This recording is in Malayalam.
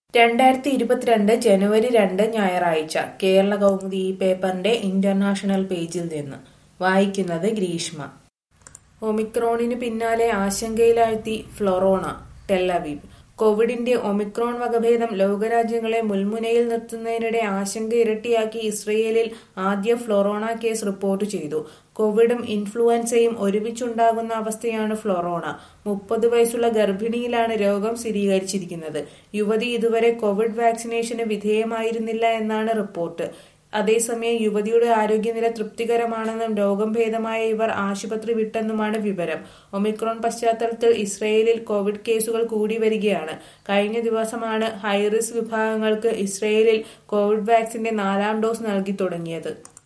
രണ്ടായിരത്തി ഇരുപത്തിരണ്ട് ജനുവരി രണ്ട് ഞായറാഴ്ച കേരള കൗമുദി ഈ പേപ്പറിന്റെ ഇന്റർനാഷണൽ പേജിൽ നിന്ന് വായിക്കുന്നത് ഗ്രീഷ്മ ഒമിക്രോണിന് പിന്നാലെ ആശങ്കയിലാഴ്ത്തി ഫ്ലൊറോണ ടെല്ലവീവ് കോവിഡിന്റെ ഒമിക്രോൺ വകഭേദം ലോകരാജ്യങ്ങളെ മുൾമുനയിൽ നിർത്തുന്നതിനിടെ ആശങ്ക ഇരട്ടിയാക്കി ഇസ്രയേലിൽ ആദ്യ ഫ്ലൊറോണ കേസ് റിപ്പോർട്ട് ചെയ്തു കോവിഡും ഇൻഫ്ലുവൻസയും ഒരുമിച്ചുണ്ടാകുന്ന അവസ്ഥയാണ് ഫ്ലൊറോണ മുപ്പത് വയസ്സുള്ള ഗർഭിണിയിലാണ് രോഗം സ്ഥിരീകരിച്ചിരിക്കുന്നത് യുവതി ഇതുവരെ കോവിഡ് വാക്സിനേഷന് വിധേയമായിരുന്നില്ല എന്നാണ് റിപ്പോർട്ട് അതേസമയം യുവതിയുടെ ആരോഗ്യനില തൃപ്തികരമാണെന്നും രോഗം ഭേദമായ ഇവർ ആശുപത്രി വിട്ടെന്നുമാണ് വിവരം ഒമിക്രോൺ പശ്ചാത്തലത്തിൽ ഇസ്രയേലിൽ കോവിഡ് കേസുകൾ കൂടി വരികയാണ് കഴിഞ്ഞ ദിവസമാണ് ഹൈറിസ്ക് വിഭാഗങ്ങൾക്ക് ഇസ്രയേലിൽ കോവിഡ് വാക്സിന്റെ നാലാം ഡോസ് നൽകി തുടങ്ങിയത്